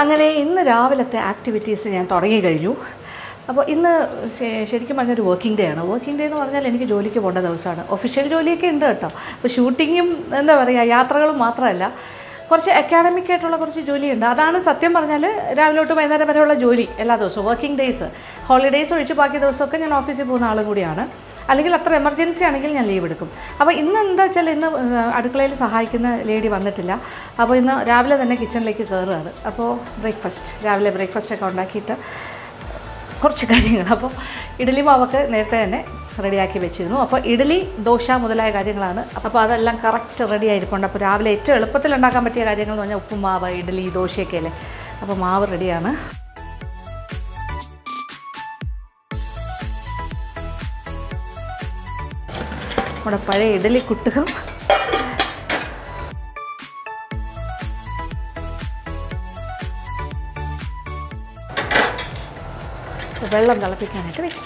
അങ്ങനെ ഇന്ന് രാവിലത്തെ ആക്ടിവിറ്റീസ് ഞാൻ തുടങ്ങി കഴിഞ്ഞു അപ്പോൾ ഇന്ന് ശ- ശരിക്കും പറഞ്ഞൊരു വർക്കിംഗ് ഡേ ആണ് വർക്കിംഗ് ഡേ എന്ന് പറഞ്ഞാൽ എനിക്ക് ജോലിക്ക് പോകേണ്ട ദിവസമാണ് ഒഫീഷ്യൽ ജോലിയൊക്കെ ഉണ്ട് കേട്ടോ അപ്പോൾ ഷൂട്ടിങ്ങും എന്താ പറയുക യാത്രകളും മാത്രമല്ല കുറച്ച് അക്കാഡമിക് ആയിട്ടുള്ള കുറച്ച് ജോലിയുണ്ട് അതാണ് സത്യം പറഞ്ഞാൽ രാവിലെ തൊട്ട് വൈകുന്നേരം വരെയുള്ള ജോലി എല്ലാ ദിവസവും വർക്കിംഗ് ഡേയ്സ് ഹോളിഡേയ്സ് ഒഴിച്ച് ബാക്കി ദിവസമൊക്കെ ഞാൻ ഓഫീസിൽ പോകുന്ന ആളും കൂടിയാണ് അല്ലെങ്കിൽ അത്ര എമർജൻസി ആണെങ്കിൽ ഞാൻ ലീവ് എടുക്കും അപ്പോൾ ഇന്ന് എന്താ വെച്ചാൽ ഇന്ന് അടുക്കളയിൽ സഹായിക്കുന്ന ലേഡി വന്നിട്ടില്ല അപ്പോൾ ഇന്ന് രാവിലെ തന്നെ കിച്ചണിലേക്ക് കയറുകയാണ് അപ്പോൾ ബ്രേക്ക്ഫാസ്റ്റ് രാവിലെ ബ്രേക്ക്ഫാസ്റ്റ് ഒക്കെ ഉണ്ടാക്കിയിട്ട് കുറച്ച് കാര്യങ്ങൾ അപ്പോൾ ഇഡലി മാവൊക്കെ നേരത്തെ തന്നെ റെഡിയാക്കി വെച്ചിരുന്നു അപ്പോൾ ഇഡലി ദോശ മുതലായ കാര്യങ്ങളാണ് അപ്പോൾ അതെല്ലാം കറക്റ്റ് റെഡി ആയിരിപ്പുണ്ട് അപ്പോൾ രാവിലെ ഏറ്റവും എളുപ്പത്തിൽ ഉണ്ടാക്കാൻ പറ്റിയ കാര്യങ്ങൾ എന്ന് പറഞ്ഞാൽ ഉപ്പുമാവ് ഇഡലി ദോശയൊക്കെ അല്ലേ അപ്പോൾ മാവ് റെഡിയാണ് നമ്മുടെ പഴയ ഇഡലി കുട്ടുകം വെള്ളം തിളപ്പിക്കാനായിട്ട് വെക്കും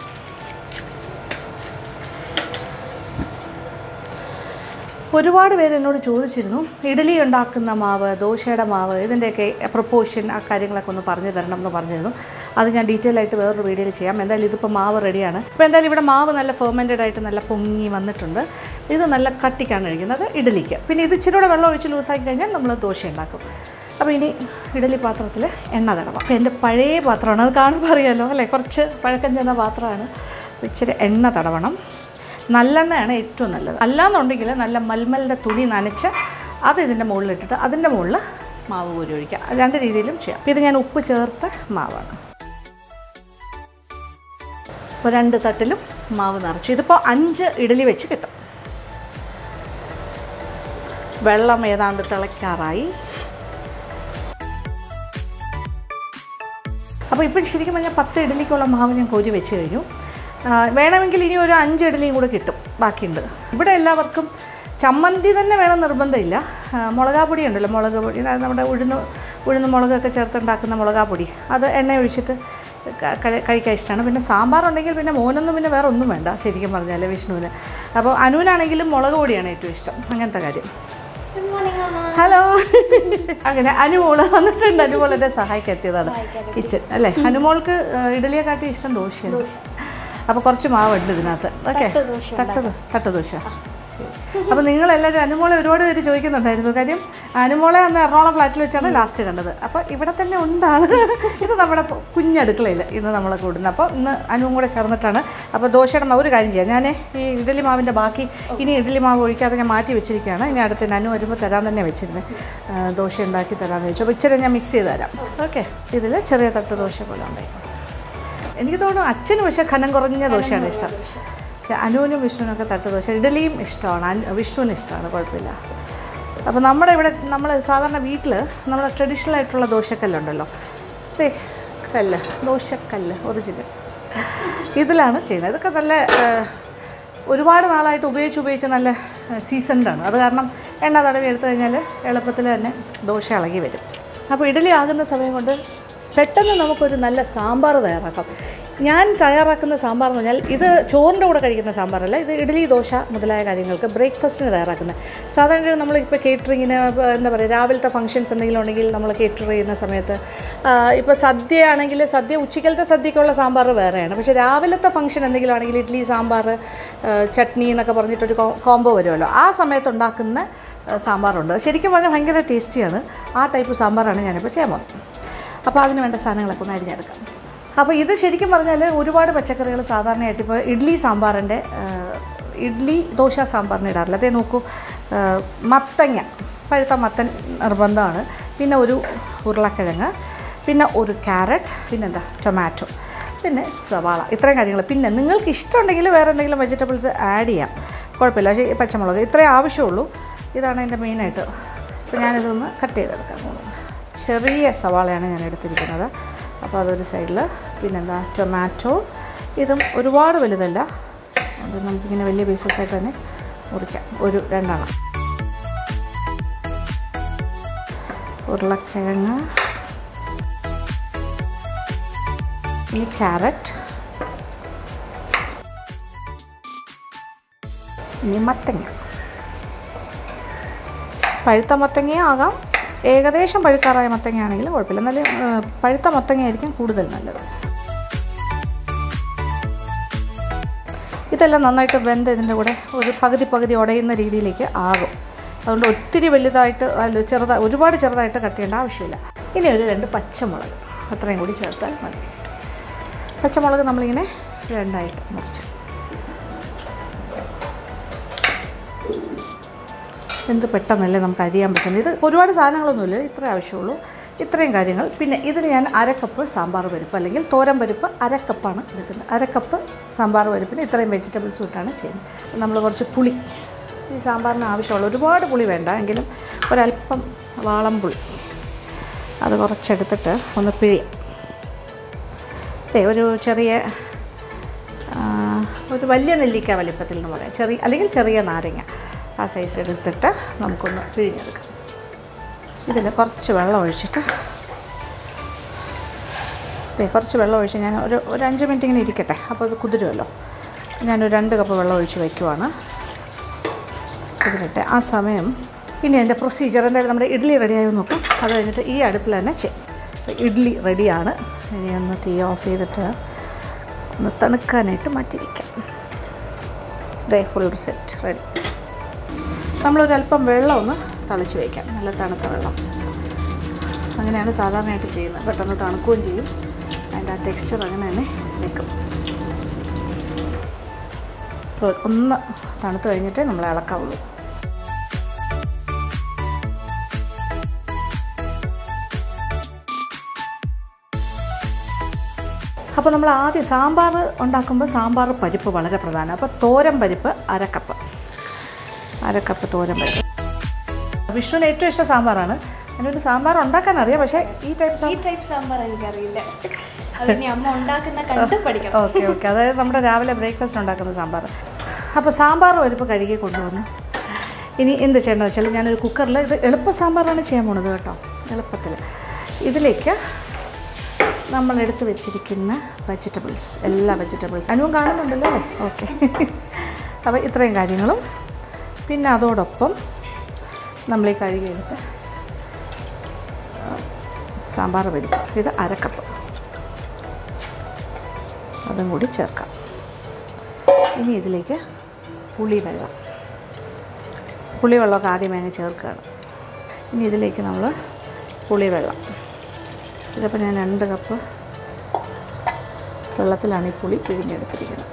ഒരുപാട് പേര് എന്നോട് ചോദിച്ചിരുന്നു ഇഡലി ഉണ്ടാക്കുന്ന മാവ് ദോശയുടെ മാവ് ഇതിൻ്റെയൊക്കെ പ്രൊപ്പോഷൻ ആ കാര്യങ്ങളൊക്കെ ഒന്ന് പറഞ്ഞു തരണം എന്ന് പറഞ്ഞിരുന്നു അത് ഞാൻ ഡീറ്റെയിൽ ആയിട്ട് വേറൊരു വീഡിയോയിൽ ചെയ്യാം എന്തായാലും ഇതിപ്പോൾ മാവ് റെഡിയാണ് ഇപ്പോൾ എന്തായാലും ഇവിടെ മാവ് നല്ല ഫെർമെൻറ്റഡ് ആയിട്ട് നല്ല പൊങ്ങി വന്നിട്ടുണ്ട് ഇത് നല്ല കട്ടിക്കാണ് കഴിക്കുന്നത് ഇഡലിക്ക് പിന്നെ ഇത് ഇച്ചിരി കൂടെ വെള്ളം ഒഴിച്ച് ലൂസാക്കി കഴിഞ്ഞാൽ നമ്മൾ ദോശ ഉണ്ടാക്കും അപ്പോൾ ഇനി ഇഡലി പാത്രത്തിൽ എണ്ണ തടവാം അപ്പോൾ എൻ്റെ പഴയ പാത്രമാണ് അത് കാണുമ്പോൾ അറിയാമല്ലോ അല്ലേ കുറച്ച് പഴക്കം ചെന്ന പാത്രമാണ് അപ്പോൾ ഇച്ചിരി എണ്ണ തടവണം നല്ലെണ്ണയാണ് ഏറ്റവും നല്ലത് അല്ലാന്നുണ്ടെങ്കിൽ നല്ല മൽമലിൻ്റെ തുണി നനച്ച് അത് ഇതിൻ്റെ മുകളിലിട്ടിട്ട് അതിൻ്റെ മുകളിൽ മാവ് കോരി ഒഴിക്കാം അത് രണ്ട് രീതിയിലും ചെയ്യാം അപ്പോൾ ഇത് ഞാൻ ഉപ്പ് ചേർത്ത മാവാണ് അപ്പോൾ രണ്ട് തട്ടിലും മാവ് നിറച്ചു ഇതിപ്പോൾ അഞ്ച് ഇഡലി വെച്ച് കിട്ടും വെള്ളം ഏതാണ്ട് തിളയ്ക്കാറായി അപ്പോൾ ഇപ്പം ശരിക്കും പറഞ്ഞാൽ പത്ത് ഇഡലിക്കുള്ള മാവ് ഞാൻ കോരി വെച്ച് കഴിഞ്ഞു ആ, വേണമെങ്കിൽ ഇനി ഒരു അഞ്ച് ഇഡലിയും കൂടെ കിട്ടും ബാക്കിയുണ്ട് ഇവിടെ എല്ലാവർക്കും ചമ്മന്തി തന്നെ വേണം നിർബന്ധമില്ല ആ, മുളകാപ്പൊടി ഉണ്ടല്ലോ മുളക് പൊടി അതായത് നമ്മുടെ ഉഴുന്ന് ഉഴുന്ന് മുളകൊക്കെ ചേർത്തുണ്ടാക്കുന്ന മുളകാപ്പൊടി അത് എണ്ണ ഒഴിച്ചിട്ട് ക- കഴി- കഴിക്കാൻ ഇഷ്ടമാണ് പിന്നെ സാമ്പാർ ഉണ്ടെങ്കിൽ പിന്നെ മോനൊന്നും പിന്നെ വേറെ ഒന്നും വേണ്ട ശരിക്കും പറഞ്ഞാൽ വിഷ്ണുവിന് അപ്പോൾ അനുവിനാണെങ്കിലും മുളക് പൊടിയാണ് ഏറ്റവും ഇഷ്ടം അങ്ങനത്തെ കാര്യം ഹലോ അങ്ങനെ അനുമോള് വന്നിട്ടുണ്ട് അനുമോൾ എന്നെ സഹായിക്കാൻ എത്തിയതാണ് കിച്ചൺ അല്ലേ അനുമോൾക്ക് ഏഹ്, ഇഡലിയെ കാട്ടി ഇഷ്ടം ദോശയാണ് അപ്പോൾ കുറച്ച് മാവുണ്ട് ഇതിനകത്ത് ഓക്കെ തട്ട് ദോ- തട്ട് ദോശ അപ്പോൾ നിങ്ങളെല്ലാവരും അനുമോളെ ഒരുപാട് പേര് ചോദിക്കുന്നുണ്ടായിരുന്നു കാര്യം അനുമോളെ അന്ന് എറണാകുളം ഫ്ലാറ്റിൽ വെച്ചാണ് ലാസ്റ്റ് കണ്ടത് അപ്പോൾ ഇവിടെ തന്നെ ഉണ്ടാണ് ഇത് നമ്മുടെ പ- കുഞ്ഞടുക്കളയിൽ ഇന്ന് നമ്മൾ കൂടുന്നത് അപ്പോൾ ഇന്ന് അനുവും കൂടെ ചേർന്നിട്ടാണ് അപ്പോൾ ദോശയുടെ മാവ് ഒരു കാര്യം ചെയ്യാം ഞാൻ ഈ ഇഡലി മാവിൻ്റെ ബാക്കി ഇനി ഇഡലി മാവ് ഒഴിക്കാതെ ഞാൻ മാറ്റി വെച്ചിരിക്കുകയാണ് ഇനി അടുത്ത് അനു വരുമ്പോൾ തരാൻ തന്നെ വെച്ചിരുന്നത് ആ, ദോശ ഉണ്ടാക്കി തരാമെന്ന് വെച്ചു അപ്പോൾ ഇച്ചിരി ഞാൻ മിക്സ് ചെയ്ത് തരാം ഓക്കെ ഇതിൽ ചെറിയ തട്ട് ദോശ പോലെ ഉണ്ടായി എനിക്ക് തോന്നുന്നു അച്ഛന് പക്ഷേ ഖനം കുറഞ്ഞ ദോശയാണ് ഇഷ്ടം പക്ഷെ അനുവിനും വിഷ്ണുവിനൊക്കെ തട്ട് ദോശ ഇഡലിയും ഇഷ്ടമാണ് അനു വിഷ്ണുവിന് ഇഷ്ടമാണ് കുഴപ്പമില്ല അപ്പോൾ നമ്മുടെ ഇവിടെ നമ്മൾ സാധാരണ വീട്ടിൽ നമ്മുടെ ട്രഡീഷണൽ ആയിട്ടുള്ള ദോശക്കല്ലുണ്ടല്ലോ ദേ കല്ല് ദോശക്കല്ല് ഒറിജിനൽ ഇതിലാണ് ചെയ്യുന്നത് ഇതൊക്കെ നല്ല ഏഹ്, ഒരുപാട് നാളായിട്ട് ഉപയോഗിച്ച് ഉപയോഗിച്ച് നല്ല സീസൺഡ് ആണ് അത് കാരണം എണ്ണ തടവി എടുത്തു കഴിഞ്ഞാൽ എളുപ്പത്തിൽ തന്നെ ദോശ ഇളകി വരും അപ്പോൾ ഇഡലി ആകുന്ന സമയം കൊണ്ട് പെട്ടെന്ന് നമുക്കൊരു നല്ല സാമ്പാർ തയ്യാറാക്കാം ഞാൻ തയ്യാറാക്കുന്ന സാമ്പാർ എന്ന് പറഞ്ഞാൽ ഇത് ചോറിൻ്റെ കൂടെ കഴിക്കുന്ന സാമ്പാറല്ല ഇത് ഇഡലി ദോശ മുതലായ കാര്യങ്ങൾക്ക് ബ്രേക്ക്ഫാസ്റ്റിന് തയ്യാറാക്കുന്നത് സാധാരണ നമ്മളിപ്പോൾ കേറ്ററിങ്ങിന് എന്താ പറയുക രാവിലത്തെ ഫംഗ്ഷൻസ് എന്തെങ്കിലും ഉണ്ടെങ്കിൽ നമ്മൾ കേറ്റർ ചെയ്യുന്ന സമയത്ത് ഇപ്പോൾ സദ്യ ആണെങ്കിൽ സദ്യ ഉച്ചക്കലത്തെ സദ്യക്കുള്ള സാമ്പാർ വേറെയാണ് പക്ഷേ രാവിലത്തെ ഫംഗ്ഷൻ എന്തെങ്കിലും ആണെങ്കിൽ ഇഡ്ഡലി സാമ്പാർ ആ, ചട്നി എന്നൊക്കെ പറഞ്ഞിട്ടൊരു കോ- കോംബോ വരുമല്ലോ ആ സമയത്ത് ഉണ്ടാക്കുന്ന ആ, സാമ്പാറുണ്ട് ശരിക്കും പറഞ്ഞാൽ ഭയങ്കര ടേസ്റ്റിയാണ് ആ ടൈപ്പ് സാമ്പാറാണ് ഞാനിപ്പോൾ ചെയ്യാൻ പോകുന്നത് അപ്പോൾ അതിന് വേണ്ട സാധനങ്ങളൊക്കെ ഒന്ന് അരിഞ്ഞെടുക്കാം അപ്പോൾ ഇത് ശരിക്കും പറഞ്ഞാൽ ഒരുപാട് പച്ചക്കറികൾ സാധാരണയായിട്ട് ഇപ്പോൾ ഇഡ്ഡലി സാമ്പാറിൻ്റെ ആ, ഇഡ്ഡലി ദോശ സാമ്പാറിന് ഇടാറില്ല അതേ നോക്കൂ ആ, മത്തങ്ങ പഴുത്ത മത്തൻ നിർബന്ധമാണ് പിന്നെ ഒരു ഉരുളക്കിഴങ്ങ് പിന്നെ ഒരു ക്യാരറ്റ് പിന്നെന്താ ടൊമാറ്റോ പിന്നെ സവാള ഇത്രയും കാര്യങ്ങൾ പിന്നെ നിങ്ങൾക്ക് ഇഷ്ടമുണ്ടെങ്കിൽ വേറെ എന്തെങ്കിലും വെജിറ്റബിൾസ് ആഡ് ചെയ്യാം കുഴപ്പമില്ല പക്ഷേ ഈ പച്ചമുളക് ഇത്രയേ ആവശ്യമുള്ളൂ ഇതാണ് എൻ്റെ മെയിനായിട്ട് അപ്പോൾ ഞാനിതൊന്ന് കട്ട് ചെയ്തെടുക്കാൻ പോകുന്നത് ചെറിയ സവാളയാണ് ഞാൻ എടുത്തിരിക്കുന്നത് അപ്പോൾ അതൊരു സൈഡിൽ പിന്നെന്താ ടൊമാറ്റോ ഇതും ഒരുപാട് വലുതല്ല അത് നമുക്കിങ്ങനെ വലിയ പീസസ് ആയിട്ട് തന്നെ മുറിക്കാം ഒരു രണ്ടെണ്ണം ഉരുളക്കിഴങ്ങ് ഇനി ക്യാരറ്റ് ഇനി മത്തങ്ങ പഴുത്ത മത്തങ്ങയും ആകാം ഏകദേശം പഴുക്കാറായ മത്തങ്ങയാണെങ്കിൽ കുഴപ്പമില്ല എന്നാലും ആ, പഴുത്ത മത്തങ്ങയായിരിക്കും കൂടുതൽ നല്ലത് ഇതെല്ലാം നന്നായിട്ട് വെന്ത് ഇതിൻ്റെ കൂടെ ഒരു പകുതി പകുതി ഉടയുന്ന രീതിയിലേക്ക് ആകും അതുകൊണ്ട് ഒത്തിരി വലുതായിട്ട് അല്ല ചെറുതായി ഒരുപാട് ചെറുതായിട്ട് കട്ട് ചെയ്യേണ്ട ആവശ്യമില്ല ഇനി ഒരു രണ്ട് പച്ചമുളക് അത്രയും കൂടി ചേർത്താൽ മതി പച്ചമുളക് നമ്മളിങ്ങനെ രണ്ടായിട്ട് മുറിച്ച് എന്ത് പെട്ടെന്നല്ലേ നമുക്ക് അരിയാൻ പറ്റുന്നത് ഇത് ഒരുപാട് സാധനങ്ങളൊന്നുമില്ല ഇത്ര ആവശ്യമുള്ളൂ ഇത്രയും കാര്യങ്ങൾ പിന്നെ ഇതിന് ഞാൻ അരക്കപ്പ് സാമ്പാർ പരിപ്പ് അല്ലെങ്കിൽ തോരൻ പരിപ്പ് അരക്കപ്പാണ് എടുക്കുന്നത് അരക്കപ്പ് സാമ്പാർ പരിപ്പിന് ഇത്രയും വെജിറ്റബിൾസ് ഇട്ടാണ് ചെയ്യുന്നത് നമ്മൾ കുറച്ച് പുളി ഈ സാമ്പാറിന് ആവശ്യമുള്ള ഒരുപാട് പുളി വേണ്ട എങ്കിലും ഒരല്പം വാളം പുളി അത് കുറച്ചെടുത്തിട്ട് ഒന്ന് പിഴിയാം ദേ ഒരു ചെറിയ ആ, ഒരു വലിയ നെല്ലിക്ക വലിപ്പത്തിൽ എന്ന് പറയാം ചെറിയ അല്ലെങ്കിൽ ചെറിയ നാരങ്ങ ആ സൈസ് എടുത്തിട്ട് നമുക്കൊന്ന് പിഴിഞ്ഞെടുക്കാം ഇതിൽ കുറച്ച് വെള്ളം ഒഴിച്ചിട്ട് ദേ കുറച്ച് വെള്ളം ഒഴിച്ച് ഞാൻ ഒരു ഒരു അഞ്ച് മിനിറ്റ് ഇങ്ങനെ ഇരിക്കട്ടെ അപ്പോൾ ഇത് കുതിരുമല്ലോ ഞാനൊരു രണ്ട് കപ്പ് വെള്ളം ഒഴിച്ച് വയ്ക്കുവാണ് ഇതിലിട്ട് ആ സമയം ഇനി എൻ്റെ പ്രൊസീജിയർ എന്തായാലും നമ്മുടെ ഇഡ്ഡലി റെഡിയായി നോക്കാം അത് കഴിഞ്ഞിട്ട് ഈ അടുപ്പിൽ തന്നെ ചെയ്യും അപ്പോൾ ഇഡ്ഡലി റെഡിയാണ് ഇനി ഒന്ന് തീ ഓഫ് ചെയ്തിട്ട് ഒന്ന് തണുക്കാനായിട്ട് മാറ്റി വയ്ക്കാം ദേ ഫുൾ സെറ്റ് റെഡി നമ്മളൊരല്പം വെള്ളം ഒന്ന് തളിച്ച് വയ്ക്കാം നല്ല തണുത്ത വെള്ളം അങ്ങനെയാണ് സാധാരണയായിട്ട് ചെയ്യുന്നത് പെട്ടെന്ന് തണുക്കുകയും ചെയ്യും അതിൻ്റെ ആ ടെക്സ്ചർ അങ്ങനെ തന്നെ നിൽക്കും അപ്പോൾ ഒന്ന് തണുത്ത് കഴിഞ്ഞിട്ടേ നമ്മൾ ഇളക്കാവുള്ളൂ അപ്പോൾ നമ്മൾ ആദ്യം സാമ്പാർ ഉണ്ടാക്കുമ്പോൾ സാമ്പാർ പരിപ്പ് വളരെ പ്രധാനം അപ്പോൾ തോരൻ പരിപ്പ് അരക്കപ്പ് അരക്കപ്പ് തോരൻ പരിപ്പ് വിഷ്ണുവിന് ഏറ്റവും ഇഷ്ടം സാമ്പാറാണ് അതിനൊരു സാമ്പാർ ഉണ്ടാക്കാൻ അറിയാം പക്ഷേ ഈ ടൈപ്പ് ഈ ടൈപ്പ് സാമ്പാർ എനിക്കറിയില്ല അതിന് അമ്മ ഉണ്ടാക്കുന്ന കണ്ട് പഠിക്കണം ഓക്കെ ഓക്കെ അതായത് നമ്മുടെ രാവിലെ ബ്രേക്ക്ഫാസ്റ്റ് ഉണ്ടാക്കുന്ന സാമ്പാർ അപ്പോൾ സാമ്പാർ പരിപ്പ് കഴുകി കൊണ്ടുവന്നു ഇനി എന്ത് ചെയ്യണമെന്ന് വെച്ചാൽ ഞാനൊരു കുക്കറിൽ ഇത് എളുപ്പ സാമ്പാറാണ് ചെയ്യാൻ പോണത് കേട്ടോ എളുപ്പത്തിൽ ഇതിലേക്ക് നമ്മൾ എടുത്ത് വെച്ചിരിക്കുന്ന വെജിറ്റബിൾസ് എല്ലാ വെജിറ്റബിൾസ് അനുവും കാണുന്നുണ്ടല്ലോ അല്ലേ ഓക്കെ അപ്പോൾ ഇത്രയും കാര്യങ്ങളും പിന്നെ അതോടൊപ്പം നമ്മൾ ഈ കഴുകിയെടുത്ത് സാമ്പാർ പരിപ്പ് ഇത് അരക്കപ്പ് അതും കൂടി ചേർക്കാം ഇനി ഇതിലേക്ക് പുളി വെള്ളം പുളി വെള്ളമൊക്കെ ആദ്യമേ അങ്ങ് ചേർക്കുകയാണ് ഇനി ഇതിലേക്ക് നമ്മൾ പുളി വെള്ളം ഇതിപ്പോൾ ഞാൻ രണ്ട് കപ്പ് വെള്ളത്തിലാണ് ഈ പുളി പിഴിഞ്ഞെടുത്തിരിക്കുന്നത്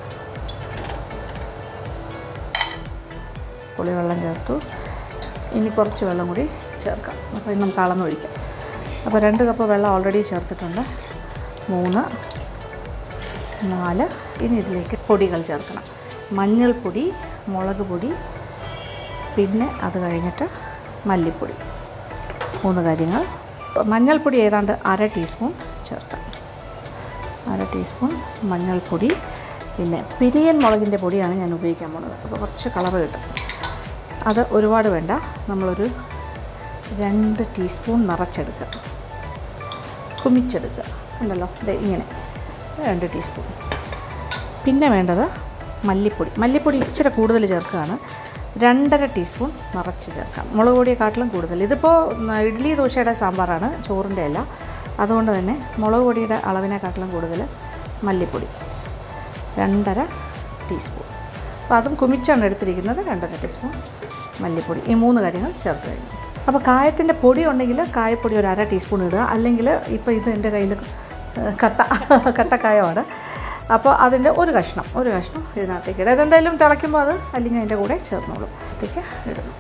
പുളി വെള്ളം ചേർത്തു ഇനി കുറച്ച് വെള്ളം കൂടി ചേർക്കാം അപ്പോൾ ഇനി നമുക്ക് അളന്നൊഴിക്കാം അപ്പോൾ രണ്ട് കപ്പ് വെള്ളം ഓൾറെഡി ചേർത്തിട്ടുണ്ട് മൂന്ന് നാല് ഇനി ഇതിലേക്ക് പൊടികൾ ചേർക്കണം മഞ്ഞൾപ്പൊടി മുളക് പൊടി പിന്നെ അത് കഴിഞ്ഞിട്ട് മല്ലിപ്പൊടി മൂന്ന് കാര്യങ്ങൾ മഞ്ഞൾപ്പൊടി ഏതാണ്ട് അര ടീസ്പൂൺ ചേർക്കാം അര ടീസ്പൂൺ മഞ്ഞൾപ്പൊടി പിന്നെ പിരിയൻ മുളകിൻ്റെ പൊടിയാണ് ഞാൻ ഉപയോഗിക്കാൻ പോകുന്നത് അപ്പോൾ കുറച്ച് കളർ കിട്ടും അത് ഒരുപാട് വേണ്ട നമ്മളൊരു രണ്ട് ടീസ്പൂൺ നിറച്ചെടുക്കുക കുമിച്ചെടുക്കുക ഉണ്ടല്ലോ ദേ ഇങ്ങനെ രണ്ട് ടീസ്പൂൺ പിന്നെ വേണ്ടത് മല്ലിപ്പൊടി മല്ലിപ്പൊടി ഇച്ചിരി കൂടുതൽ ചേർക്കുകയാണ് രണ്ടര ടീസ്പൂൺ നിറച്ച് ചേർക്കാം മുളക് പൊടിയെക്കാട്ടിലും കൂടുതൽ ഇതിപ്പോൾ ഇഡ്ഡലി ദോശയുടെ സാമ്പാറാണ് ചോറിൻ്റെ അല്ല അതുകൊണ്ട് തന്നെ മുളക് പൊടിയുടെ അളവിനെക്കാട്ടിലും കൂടുതൽ മല്ലിപ്പൊടി രണ്ടര ടീസ്പൂൺ അപ്പോൾ അതും കുമിച്ചാണ് എടുത്തിരിക്കുന്നത് രണ്ടര ടീസ്പൂൺ മല്ലിപ്പൊടി ഈ മൂന്ന് കാര്യങ്ങൾ ചേർത്ത് കഴിഞ്ഞു അപ്പോൾ കായത്തിൻ്റെ പൊടി ഉണ്ടെങ്കിൽ കായപ്പൊടി ഒരു അര ടീസ്പൂൺ ഇടുക അല്ലെങ്കിൽ ഇപ്പോൾ ഇത് എൻ്റെ കയ്യിൽ കട്ട കട്ടക്കായമാണ് അപ്പോൾ അതിൻ്റെ ഒരു കഷ്ണം ഒരു കഷ്ണം ഇതിനകത്തേക്ക് ഇടുക ഇതെന്തായാലും തിളയ്ക്കുമ്പോൾ അത് അല്ലെങ്കിൽ അതിൻ്റെ കൂടെ ചേർന്നോളും അതിലേക്ക് ഇടുന്നു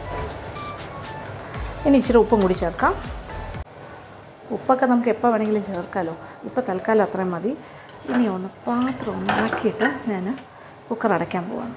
ഇനി ഇച്ചിരി ഉപ്പും കൂടി ചേർക്കാം ഉപ്പൊക്കെ നമുക്ക് എപ്പോൾ വേണമെങ്കിലും ചേർക്കാമല്ലോ ഇപ്പോൾ തൽക്കാലം അത്രയും മതി ഇനി ഒന്ന് പാത്രം ഒന്ന് ഇളക്കിയിട്ട് ഞാൻ കുക്കർ അടയ്ക്കാൻ പോവാണ്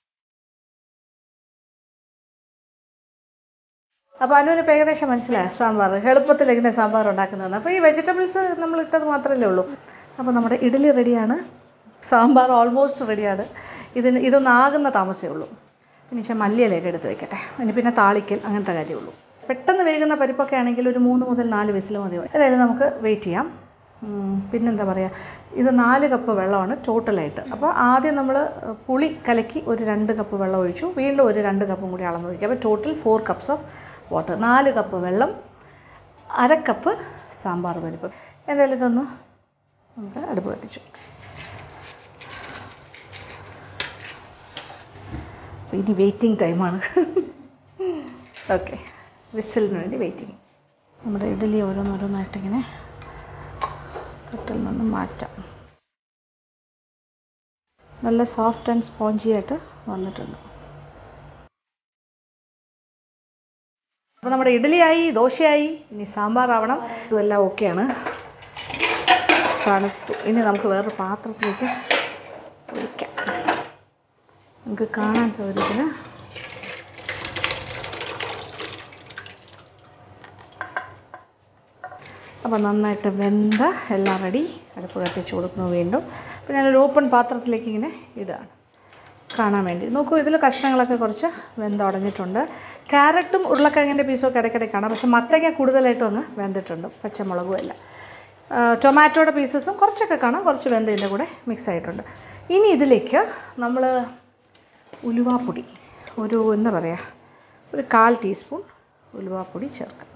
അപ്പോൾ അനുവിന് ഇപ്പോൾ ഏകദേശം മനസ്സിലായി സാമ്പാർ എളുപ്പത്തിൽ എങ്ങനെ സാമ്പാർ ഉണ്ടാക്കുന്നതെന്ന് അപ്പോൾ ഈ വെജിറ്റബിൾസ് നമ്മൾ ഇട്ടത് മാത്രമല്ലേ ഉള്ളൂ അപ്പോൾ നമ്മുടെ ഇഡ്ഡലി റെഡിയാണ് സാമ്പാർ ഓൾമോസ്റ്റ് റെഡിയാണ് ഇതിന് ഇതൊന്നും ആകുന്ന താമസമേ ഉള്ളൂ പിന്നെ ഇച്ചിരി മല്ലിയിലേക്ക് എടുത്ത് വെക്കട്ടെ ഇനി പിന്നെ താളിക്കൽ അങ്ങനത്തെ കാര്യമുള്ളൂ പെട്ടെന്ന് വേകുന്ന പരിപ്പൊക്കെ ആണെങ്കിൽ ഒരു മൂന്ന് മുതൽ നാല് വിസിൽ മതി അതായത് നമുക്ക് വെയിറ്റ് ചെയ്യാം ഉം, പിന്നെന്താ പറയുക ഇത് നാല് കപ്പ് വെള്ളമാണ് ടോട്ടലായിട്ട് അപ്പോൾ ആദ്യം നമ്മൾ പുളി കലക്കി ഒരു രണ്ട് കപ്പ് വെള്ളം ഒഴിച്ചു വീണ്ടും ഒരു രണ്ട് കപ്പും കൂടി അളന്ന് ഒഴിക്കുക അപ്പോൾ total four cups of water നാല് കപ്പ് വെള്ളം അര കപ്പ് സാമ്പാർ പരിപ്പ് എന്തായാലും ഇതൊന്ന് നമുക്ക് അടുപ്പ് കത്തിച്ചു അപ്പോൾ ഇനി വെയിറ്റിംഗ് ടൈമാണ് ഓക്കെ വിസിലിന് വേണ്ടി വെയിറ്റിംഗ് നമ്മുടെ ഇഡലി ഓരോന്നോരോന്നായിട്ട് ഇങ്ങനെ തട്ടിൽ നിന്ന് മാറ്റാം നല്ല സോഫ്റ്റ് ആൻഡ് സ്പോഞ്ചി ആയിട്ട് വന്നിട്ടുണ്ട് അപ്പോൾ നമ്മുടെ ഇഡലിയായി ദോശയായി ഇനി സാമ്പാറാവണം ഇതുമെല്ലാം ഓക്കെയാണ് തണുത്തു ഇനി നമുക്ക് വേറൊരു പാത്രത്തിലേക്ക് ഒഴിക്കാം നമുക്ക് കാണാൻ സൗകര്യത്തിന് അപ്പോൾ നന്നായിട്ട് വെന്ത എല്ലാം റെഡി അടുപ്പ് കത്തിച്ച് കൊടുക്കുന്നു വീണ്ടും അപ്പോൾ ഞാനൊരു ഓപ്പൺ പാത്രത്തിലേക്ക് ഇങ്ങനെ ഇടുകയാണ് കാണാൻ വേണ്ടി നോക്കൂ ഇതിൽ കഷ്ണങ്ങളൊക്കെ കുറച്ച് വെന്തുടഞ്ഞിട്ടുണ്ട് ക്യാരറ്റും ഉരുളക്കിഴങ്ങിൻ്റെ പീസും ഒക്കെ ഇടയ്ക്കിടയ്ക്ക് കാണാം പക്ഷേ മത്തങ്ങ കൂടുതലായിട്ടും അങ്ങ് വെന്തിട്ടുണ്ട് പച്ചമുളകും എല്ലാം ആ, ടൊമാറ്റോയുടെ പീസസും കുറച്ചൊക്കെ കാണാം കുറച്ച് വെന്തതിൻ്റെ കൂടെ മിക്സ് ആയിട്ടുണ്ട് ഇനി ഇതിലേക്ക് നമ്മൾ ഉലുവാപ്പൊടി ഒരു എന്താ പറയുക ഒരു കാൽ ടീസ്പൂൺ ഉലുവാപ്പൊടി ചേർക്കാം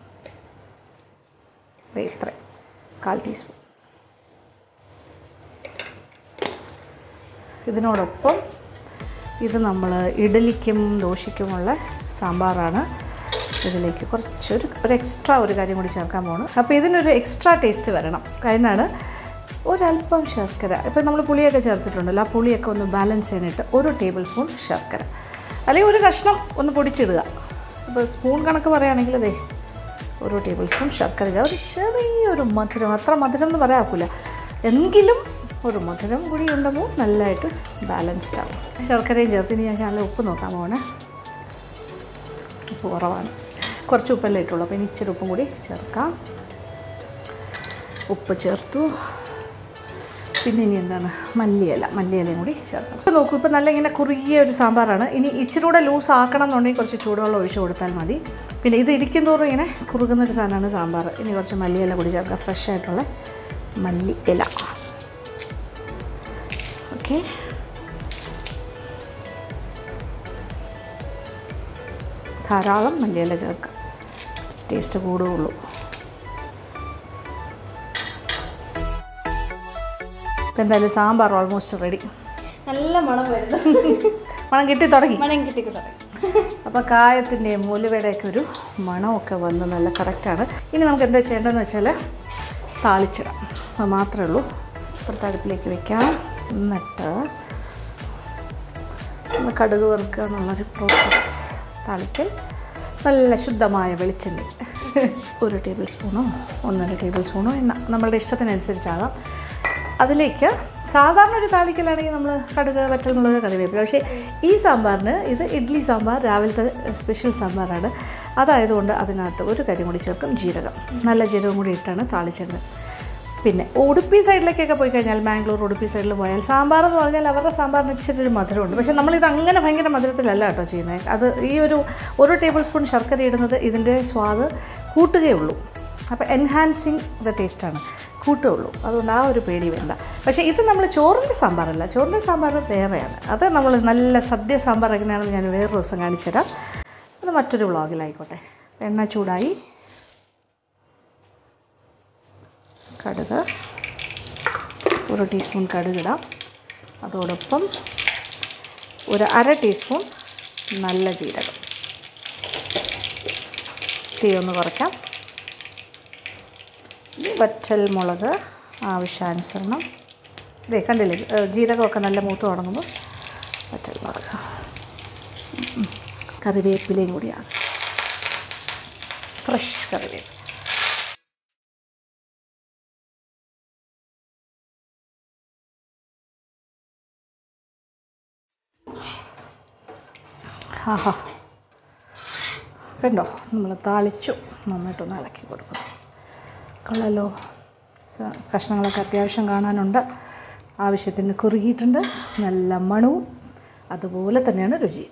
ദേ ഇത്ര കാൽ ടീസ്പൂൺ ഇതിനോടൊപ്പം ഇത് നമ്മൾ ഇഡലിക്കും ദോശയ്ക്കുമുള്ള സാമ്പാറാണ് ഇതിലേക്ക് കുറച്ചൊരു ഒരു എക്സ്ട്രാ ഒരു കാര്യം കൂടി ചേർക്കാൻ പോകണം അപ്പോൾ ഇതിനൊരു എക്സ്ട്രാ ടേസ്റ്റ് വരണം അതിനാണ് ഒരല്പം ശർക്കര ഇപ്പോൾ നമ്മൾ പുളിയൊക്കെ ചേർത്തിട്ടുണ്ടല്ലോ ആ പുളിയൊക്കെ ഒന്ന് ബാലൻസ് ചെയ്യാനായിട്ട് ഒരു ടേബിൾ സ്പൂൺ ശർക്കര അല്ലെങ്കിൽ ഒരു കഷ്ണം ഒന്ന് പൊടിച്ചിടുക അപ്പോൾ സ്പൂൺ കണക്ക് പറയുകയാണെങ്കിൽ അതെ ഒരു ടേബിൾ സ്പൂൺ ശർക്കര ചേർത്ത് ഒരു ചെറിയൊരു മധുരം അത്ര മധുരം എന്ന് പറയാക്കൂല എങ്കിലും ഒരു മധുരം കൂടി ഉണ്ടെങ്കിൽ നല്ലതായിട്ട് ബാലൻസ്ഡ് ആവും ശർക്കരയും ചേർത്ത് ഇനി ഞാൻ നല്ല ഉപ്പ് നോക്കാൻ പോകണേ ഉപ്പ് കുറവാണ് കുറച്ച് ഉപ്പല്ലേ ഇട്ടുള്ളൂ അപ്പോൾ ഇനി ഇച്ചിരി ഉപ്പും കൂടി ചേർക്കാം ഉപ്പ് ചേർത്തു പിന്നെ ഇനി എന്താണ് മല്ലിയില മല്ലിയിലയും കൂടി ചേർക്കണം ഇപ്പോൾ നോക്കൂ ഇപ്പോൾ നല്ല ഇങ്ങനെ കുറുകിയ ഒരു സാമ്പാറാണ് ഇനി ഇച്ചിരി കൂടെ ലൂസ് ആക്കണം എന്നുണ്ടെങ്കിൽ കുറച്ച് ചൂടുവെള്ളം ഒഴിച്ച് കൊടുത്താൽ മതി പിന്നെ ഇത് ഇരിക്കും തോറും ഇങ്ങനെ കുറുകുന്ന ഒരു സാധനമാണ് സാമ്പാർ ഇനി കുറച്ച് മല്ലിയില കൂടി ചേർക്കാം ഫ്രഷ് ആയിട്ടുള്ള മല്ലി ഇല ഓക്കെ ധാരാളം മല്ലിയില ചേർക്കാം ടേസ്റ്റ് കൂടുകയുള്ളൂ ഇപ്പം എന്തായാലും സാമ്പാർ ഓൾമോസ്റ്റ് റെഡി നല്ല മണം വരുന്നു മണം കിട്ടി തുടങ്ങി മണം കിട്ടി തുടങ്ങി അപ്പോൾ കായത്തിൻ്റെയും ഉലുവയുടെയൊക്കെ ഒരു മണമൊക്കെ വന്ന് നല്ല കറക്റ്റാണ് ഇനി നമുക്ക് എന്താ ചെയ്യേണ്ടതെന്ന് വെച്ചാൽ താളിച്ചിടാം അത് മാത്രമേ ഉള്ളൂ ഇപ്പുറത്തെ അടുപ്പിലേക്ക് വെക്കാം എന്നിട്ട് ഒന്ന് കടുക് വറുക്കുക എന്നുള്ളൊരു പ്രോസസ്സ് താളിക്കൽ നല്ല ശുദ്ധമായ വെളിച്ചെണ്ണ ഒരു ടേബിൾ സ്പൂണോ ഒന്നര ടേബിൾ സ്പൂണോ എണ്ണ നമ്മളുടെ ഇഷ്ടത്തിനനുസരിച്ചാകാം അതിലേക്ക് സാധാരണ ഒരു താളിക്കലാണെങ്കിൽ നമ്മൾ കടുക് വറ്റൽമുളക് കറിവേപ്പില പക്ഷേ ഈ സാമ്പാറിന് ഇത് ഇഡ്ഡലി സാമ്പാർ രാവിലത്തെ സ്പെഷ്യൽ സാമ്പാറാണ് അതായതുകൊണ്ട് അതിനകത്ത് ഒരു കാര്യം കൂടി ചേർക്കും ജീരകം നല്ല ജീരകം കൂടി ഇട്ടാണ് താളിച്ചത് പിന്നെ ഉടുപ്പി സൈഡിലേക്കൊക്കെ പോയി കഴിഞ്ഞാൽ ബാംഗ്ലൂർ ഉടുപ്പി സൈഡിൽ പോയാൽ സാമ്പാർ എന്ന് പറഞ്ഞാൽ അവരുടെ സാമ്പാറിന് ഇച്ചിരി ഒരു മധുരമുണ്ട് പക്ഷേ നമ്മളിത് അങ്ങനെ ഭയങ്കര മധുരത്തിലല്ല കേട്ടോ ചെയ്യുന്നത് അത് ഈ ഒരു ഒരു ടേബിൾ സ്പൂൺ ശർക്കര ഇടുന്നത് ഇതിൻ്റെ സ്വാദ് കൂട്ടുകയുള്ളൂ അപ്പോൾ എൻഹാൻസിങ് ദ ടേസ്റ്റാണ് കൂട്ടുകയുള്ളൂ അതുകൊണ്ട് ആ ഒരു പേടി വേണ്ട പക്ഷേ ഇത് നമ്മൾ ചോറിൻ്റെ സാമ്പാറല്ല ചോറിൻ്റെ സാമ്പാർ വേറെയാണ് അത് നമ്മൾ നല്ല സദ്യ സാമ്പാർ എങ്ങനെയാണെന്ന് ഞാൻ വേറൊരു ദിവസം കാണിച്ചു തരാം അത് മറ്റൊരു വ്ളോഗിലായിക്കോട്ടെ എണ്ണ ചൂടായി കടുക് ഒരു ടീസ്പൂൺ കടുകിടാം അതോടൊപ്പം ഒരു അര ടീസ്പൂൺ നല്ല ജീരകം തീ ഒന്ന് കുറയ്ക്കാം വറ്റൽ മുളക് ആവശ്യാനുസരണം ഇതേ കണ്ടില്ലേ ഏ, ജീരകമൊക്കെ നല്ല മൂത്ത് തുടങ്ങുമ്പോൾ വറ്റൽ മുളക് ഉം, ഉം. കറിവേപ്പിലയും കൂടിയാണ് ഫ്രഷ് കറിവേപ്പില ആഹാ കണ്ടോ നമ്മൾ താളിച്ചു നന്നായിട്ടൊന്ന് ഇളക്കി കൊടുക്കുന്നു കൊള്ളാലോ സ- കഷ്ണങ്ങളൊക്കെ അത്യാവശ്യം കാണാനുണ്ട് ആവശ്യത്തിന് കുറുകിയിട്ടുണ്ട് നല്ല മണവും അതുപോലെ തന്നെയാണ് രുചി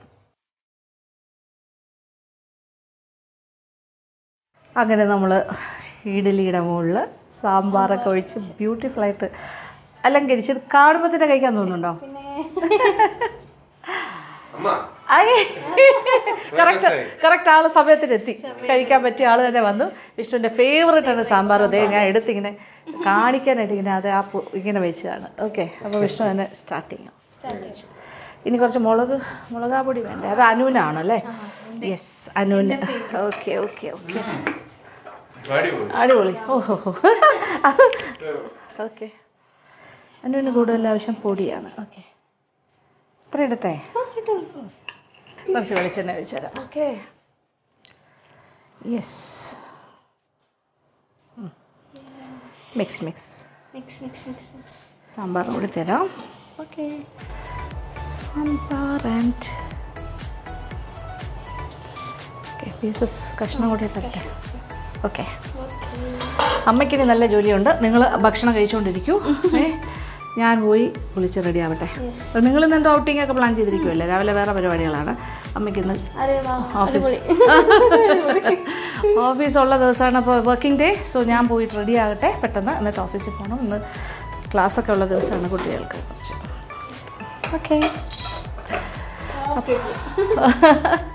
അങ്ങനെ നമ്മൾ ഇഡലിയുടെ മുകളിൽ സാമ്പാറൊക്കെ ഒഴിച്ച് ബ്യൂട്ടിഫുള്ളായിട്ട് അലങ്കരിച്ച് ഇത് കാണുമ്പോൾ തന്നെ കഴിക്കാൻ തോന്നുന്നുണ്ടോ പിന്നെ അമ്മ കറക്റ്റ് കറക്റ്റ് ആള് സമയത്തിനെത്തി കഴിക്കാൻ പറ്റിയ ആള് തന്നെ വന്നു വിഷ്ണുവിൻ്റെ ഫേവറേറ്റ് ആണ് സാമ്പാർ അതേ ഞാൻ എടുത്തിങ്ങനെ കാണിക്കാനായിട്ട് ഇങ്ങനെ അത് ആ പു- ഇങ്ങനെ വെച്ചതാണ് ഓക്കെ അപ്പോൾ വിഷ്ണു തന്നെ സ്റ്റാർട്ട് ചെയ്യാം ഇനി കുറച്ച് മുളക് മുളകാ പൊടി വേണ്ടേ അത് അനുവിനാണല്ലേ യെസ് അനുവിന് ഓക്കെ ഓക്കെ ഓക്കെ അടിപൊളി ഓഹോ ഓക്കെ അനുവിന് കൂടുതൽ ആവശ്യം പൊടിയാണ് ഓക്കെ ഇത്ര എടുത്തേ കുറച്ച് വെളിച്ചെണ്ണ ഒഴിച്ചു തരാം okay yes mix mix mix mix mix mix sambar കൂടി തരാം okay sambar and okay pieces കഷ്ണം കൂടി തരട്ടെ ഓക്കെ അമ്മയ്ക്കിനി നല്ല ജോലിയുണ്ട് നിങ്ങൾ ഭക്ഷണം കഴിച്ചുകൊണ്ടിരിക്കൂ ഏ ഞാൻ പോയി വിളിച്ച് റെഡി ആവട്ടെ നിങ്ങൾ ഇന്ന് എന്തോ ഔട്ടിംഗ് ഒക്കെ പ്ലാൻ ചെയ്തിരിക്കുമല്ലേ രാവിലെ വേറെ പരിപാടികളാണ് അമ്മയ്ക്ക് ഇന്ന് അതെ വാ ഓഫീസ് ഓഫീസ് ഉള്ള ദിവസമാണ് അപ്പോൾ വർക്കിംഗ് ഡേ സോ ഞാൻ പോയിട്ട് റെഡി ആകട്ടെ പെട്ടെന്ന് എന്നിട്ട് ഓഫീസിൽ പോകണം ഇന്ന് ക്ലാസ്സൊക്കെ ഉള്ള ദിവസമാണ് കുട്ടികൾക്ക് കുറച്ച് ഓക്കെ